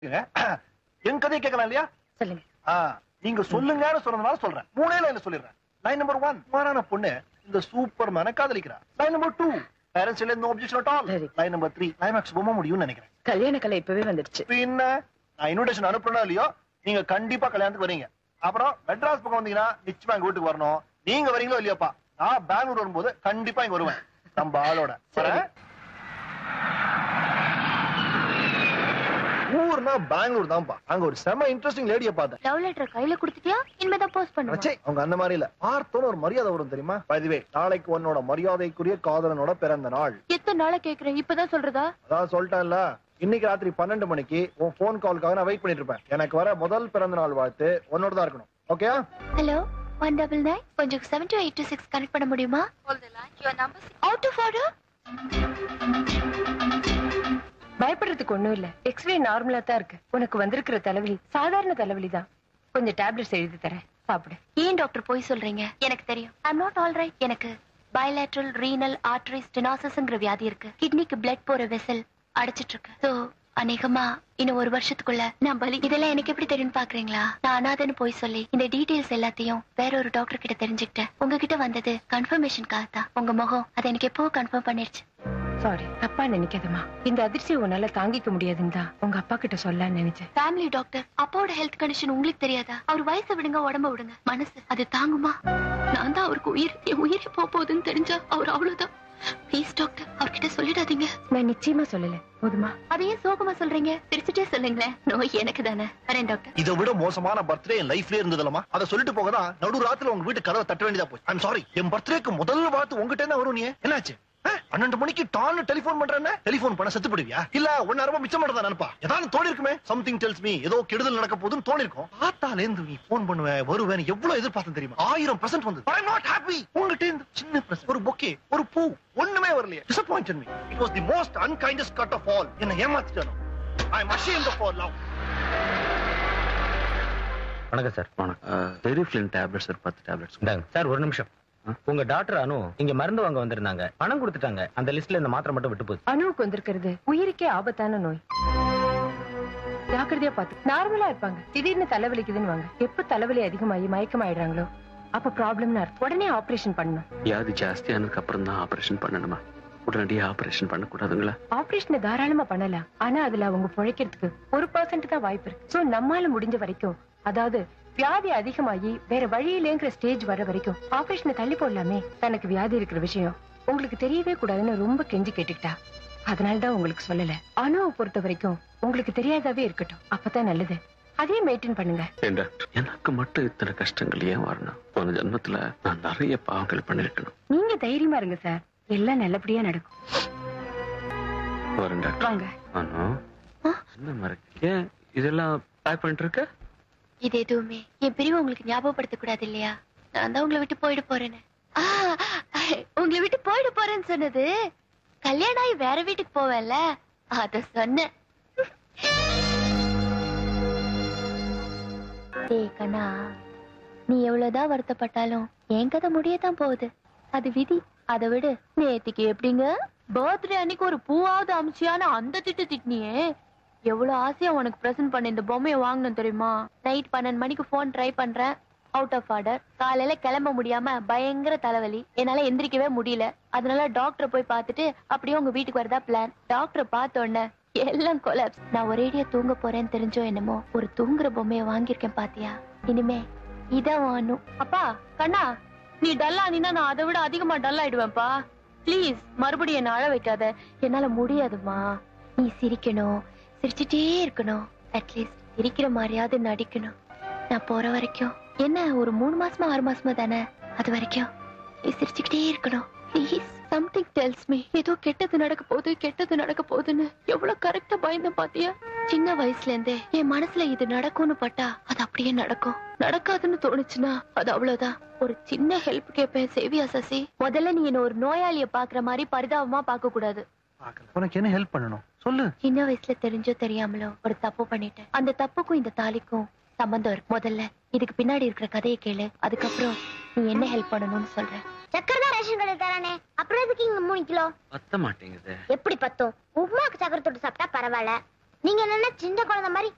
என் கதையை கேட்கலாம் இல்லையா சொல்லுங்க ஆ, நீங்க சொல்லுங்கன்னு சொன்னதுனால சொல்றேன் மூணே லைன்ல சொல்லிடுறேன் லைன் நம்பர் ஒன் மாறான பொண்ணு இந்த சூப்பர் மேன காதலிக்கிறா லைன் நம்பர் டூ பேரண்ட்ஸ் இல்ல நோ அப்ஜெக்ஷன் அட் ஆல் சரி. லைன் நம்பர் த்ரீ கிளைமாக்ஸ் ரொம்ப முடியும்னு நினைக்கிறேன் கல்யாண கலை இப்பவே வந்துடுச்சு பின்ன நான் இன்விடேஷன் அனுப்புறேனோ இல்லையோ நீங்க கண்டிப்பா கல்யாணத்துக்கு வரீங்க அப்புறம் மெட்ராஸ் பக்கம் வந்தீங்கன்னா நிச்சயமா எங்க வீட்டுக்கு வரணும் நீங்க வரீங்களோ இல்லையாப்பா நான் பெங்களூர் வரும்போது கண்டிப்பா இங்க வருவேன் நம்ம ஆளோட வரேன். ஊர்னா பெங்களூர் தான்ப்பா அங்க ஒரு செம இன்ட்ரெஸ்டிங் லேடிய பார்த்தேன் லவ் லெட்டர் கையில கொடுத்துட்டியா இனிமேதான் போஸ்ட் பண்ணுவேன் அச்சே, அவங்க அந்த மாதிரி இல்ல பார்த்தோன்னு ஒரு மரியாதை வரும் தெரியுமா பதுவே நாளைக்கு உன்னோட மரியாதைக்குரிய காதலனோட பிறந்த நாள் எத்தனை நாளா கேக்குறேன் இப்பதான் சொல்றதா அதான் சொல்லிட்டேன்ல இன்னைக்கு ராத்திரி பன்னெண்டு மணிக்கு உன் போன் காலுக்காக நான் வெயிட் பண்ணிட்டு இருப்பேன் எனக்கு வர முதல் பிறந்த நாள் வாழ்த்து உன்னோட தான் இருக்கணும் okay hello one double nine கொஞ்சம் seven two eight two six connect பண்ண முடியுமா அவுட் ஆஃப் ஆர்டர் பயப்படுறதுக்கு ஒண்ணும் இல்ல எக்ஸ்ரே நார்மலா தான் இருக்கு உனக்கு வந்திருக்கிற தலைவலி சாதாரண தலைவலி தான் கொஞ்சம் டேப்லெட்ஸ் எழுதி தரேன் சாப்பிடு ஏன் டாக்டர் போய் சொல்றீங்க எனக்கு தெரியும் ஐம் நாட் ஆல் ரைட் எனக்கு பயலேட்ரல் ரீனல் ஆர்டரி ஸ்டெனாசிஸ்ங்கிற வியாதி இருக்கு கிட்னிக்கு பிளட் போற வெசல் அடைச்சிட்டு இருக்கு சோ அநேகமா இன்னும் ஒரு வருஷத்துக்குள்ள நான் பலி இதெல்லாம் எனக்கு எப்படி தெரியும் பாக்குறீங்களா நான் அனாதன்னு போய் சொல்லி இந்த டீடைல்ஸ் எல்லாத்தையும் வேற ஒரு டாக்டர் கிட்ட தெரிஞ்சுக்கிட்டேன் உங்ககிட்ட வந்தது கன்ஃபர்மேஷனுக்காக தான் உங்க முகம் அதை எனக்கு எப்போ கன்ஃபார்ம் பண்ணிருச்சு சாரி தப்பா நினைக்காதம்மா இந்த அதிர்ச்சியை உன்னால தாங்கிக்க முடியாதுன்னு தான் உங்க அப்பா கிட்ட சொல்லலாம்னு நினைச்சேன் ஃபேமிலி டாக்டர் அப்பாவோட ஹெல்த் கண்டிஷன் உங்களுக்கு தெரியாதா அவர் வயசை விடுங்க உடம்ப விடுங்க மனசு அது தாங்குமா நான் தான் அவருக்கு உயிர் என் உயிரே போக போகுதுன்னு தெரிஞ்சா அவர் அவ்வளவுதான் ப்ளீஸ் டாக்டர் அவர்கிட்ட சொல்லிடாதீங்க நான் நிச்சயமா சொல்லல போதுமா அதையே சோகமா சொல்றீங்க சிரிச்சுட்டே சொல்லுங்களேன் நோய் எனக்கு தானே வரேன் டாக்டர் இதை விட மோசமான பர்த்டே என் லைஃப்லயே இருந்ததுலமா அதை சொல்லிட்டு போக தான் நடு ராத்திரி உங்க வீட்டு கதவை தட்ட வேண்டியதா போச்சு ஐம் சாரி என் பர்த்டேக்கு முதல் வாழ்த்து உங்ககிட்ட தான் வரும் நீ என்னாச்சு ஆ? பன்னெண்டு மணிக்கு டான்னு டெலிபோன் பண்றேன்னு டெலிபோன் பண்ண செத்து போடுவியா இல்ல ஒன்னு ரொம்ப மிச்சம் பண்றதா நினைப்பா ஏதாவது தோணி இருக்குமே சம்திங் டெல்ஸ் மீ ஏதோ கெடுதல் நடக்க போகுதுன்னு தோணி இருக்கும் பார்த்தாலே இருந்து நீ போன் பண்ணுவேன் வருவேன் எவ்வளவு எதிர்பார்த்தேன் தெரியுமா ஆயிரம் பர்சன்ட் வந்து ஐ நாட் ஹாப்பி உங்ககிட்ட இருந்து சின்ன பிரசன்ட் ஒரு பொக்கே ஒரு பூ ஒண்ணுமே வரலையே disappoint me it was the most unkindest cut of all என்ன ஏமாத்திட்டானோ I am ashamed of our love வணக்கம் சார் வணக்கம் பெரிஃபிலின் டேப்லெட்ஸ் ஒரு பத்து டேப்லெட்ஸ் இந்தாங்க சார் ஒரு நிமிஷம் உங்க டாக்டர் அனு இங்க மருந்து வாங்க வந்திருந்தாங்க பணம் கொடுத்துட்டாங்க அந்த லிஸ்ட்ல இந்த மாத்திரை மட்டும் விட்டு போச்சு அணுவுக்கு வந்திருக்கிறது உயிருக்கே ஆபத்தான நோய் ஜாக்கிரதையா பார்த்து நார்மலா இருப்பாங்க திடீர்னு தலைவலிக்குதுன்னு வாங்க எப்ப தலைவலி அதிகமாகி மயக்கமாயிடுறாங்களோ அப்ப ப்ராப்ளம்னு அர்த்தம் உடனே ஆபரேஷன் பண்ணணும் வியாதி ஜாஸ்தியானதுக்கு அப்புறம் தான் ஆபரேஷன் பண்ணணுமா உடனடியாக ஆபரேஷன் பண்ணக்கூடாதுங்களா ஆபரேஷனை தாராளமா பண்ணலாம் ஆனா அதுல அவங்க பிழைக்கிறதுக்கு ஒரு பர்சன்ட் தான் வாய்ப்பு இருக்கு சோ நம்மால முடிஞ்ச வரைக்கும் அதாவது வியாதி அதிகமாகி வேற வழியிலேங்கிற ஸ்டேஜ் வர வரைக்கும் ஆபரேஷனை தள்ளி போடலாமே தனக்கு வியாதி இருக்கிற விஷயம் உங்களுக்கு தெரியவே கூடாதுன்னு ரொம்ப கெஞ்சி கேட்டுக்கிட்டா அதனாலதான் உங்களுக்கு சொல்லல அணுவை பொறுத்த வரைக்கும் உங்களுக்கு தெரியாதாவே இருக்கட்டும் அப்பதான் நல்லது அதே மெயின்டைன் பண்ணுங்க ஏன் டாக்டர் எனக்கு மட்டும் இத்தனை கஷ்டங்கள் ஏன் வரணும் போன ஜென்மத்துல நான் நிறைய பாவங்கள் பண்ணிருக்கணும் நீங்க தைரியமா இருங்க சார் எல்லாம் நல்லபடியா நடக்கும் வரேன் டாக்டர் வாங்க ஆனோ என்ன மறக்க ஏன் இதெல்லாம் பேக் பண்ணிட்டு இருக்க இது எதுவுமே என் பிரிவு உங்களுக்கு ஞாபகப்படுத்த கூடாது இல்லையா நான் தான் உங்களை விட்டு போயிட போறேன்னு ஆ, உங்களை விட்டு போயிட போறேன்னு சொன்னது கல்யாணம் ஆகி வேற வீட்டுக்கு போவேன்ல அத சொன்னேன் டேய் கண்ணா நீ எவ்வளவுதான் வருத்தப்பட்டாலும் என் கதை முடியத்தான் போகுது அது விதி அதை விடு நேத்திக்கு எப்படிங்க பர்த்டே அன்னைக்கு ஒரு பூவாவது அமிச்சியான அந்த திட்டு திட்டினியே எவ்வளவு ஆசையா உனக்கு பிரசன்ட் பண்ண இந்த பொம்மையை வாங்கணும் தெரியுமா நைட் பன்னெண்டு மணிக்கு ஃபோன் ட்ரை பண்றேன் அவுட் ஆஃப் ஆர்டர் காலையில கிளம்ப முடியாம பயங்கர தலைவலி என்னால எந்திரிக்கவே முடியல அதனால டாக்டர் போய் பார்த்துட்டு அப்படியே உங்க வீட்டுக்கு வரதா பிளான் டாக்டர் பார்த்த உடனே எல்லாம் கொலாப்ஸ் நான் ஒரேடியா தூங்க போறேன்னு தெரிஞ்சோ என்னமோ ஒரு தூங்குற பொம்மையை வாங்கியிருக்கேன் பாத்தியா இனிமே இதான் வாங்கணும் அப்பா கண்ணா நீ டல்லா நீனா நான் அதை விட அதிகமா டல் ஆயிடுவேன்ப்பா ப்ளீஸ் மறுபடியும் என்ன அழ வைக்காத என்னால முடியாதுமா நீ சிரிக்கணும் சிரிச்சுட்டே இருக்கணும் அட்லீஸ்ட் சிரிக்கிற மாதிரியாவது நடிக்கணும் நான் போற வரைக்கும் என்ன ஒரு மூணு மாசமா ஆறு மாசமா தானே அது வரைக்கும் நீ சிரிச்சுக்கிட்டே இருக்கணும் ப்ளீஸ் சம்திங் டெல்ஸ் மீ ஏதோ கெட்டது நடக்க போகுது கெட்டது நடக்க போகுதுன்னு எவ்வளவு கரெக்டா பயந்து பாத்தியா சின்ன வயசுல இருந்தே என் மனசுல இது நடக்கும்னு பட்டா அது அப்படியே நடக்கும் நடக்காதுன்னு தோணுச்சுன்னா அது அவ்வளவுதான் ஒரு சின்ன ஹெல்ப் கேட்பேன் சேவியா சசி முதல்ல நீ என்ன ஒரு நோயாளிய பாக்குற மாதிரி பரிதாபமா பார்க்க கூடாது உனக்கு என்ன ஹெல்ப் பண்ணணும் சொல்லு சின்ன வயசுல தெரிஞ்சோ தெரியாமலோ ஒரு தப்பு பண்ணிட்டேன் அந்த தப்புக்கும் இந்த தாலிக்கும் சம்பந்தம் இருக்கு முதல்ல இதுக்கு பின்னாடி இருக்கிற கதையை கேளு அதுக்கப்புறம் நீ என்ன ஹெல்ப் பண்ணணும்னு சொல்றேன் சக்கரை தான் ரேஷன் கடை தரானே அப்புறம் எதுக்கு இங்க மூணு கிலோ பத்த மாட்டேங்குது எப்படி பத்தும் உப்புமாக்கு சக்கரை தொட்டு சாப்பிட்டா பரவாயில்ல நீங்க என்னன்னா சின்ன குழந்தை மாதிரி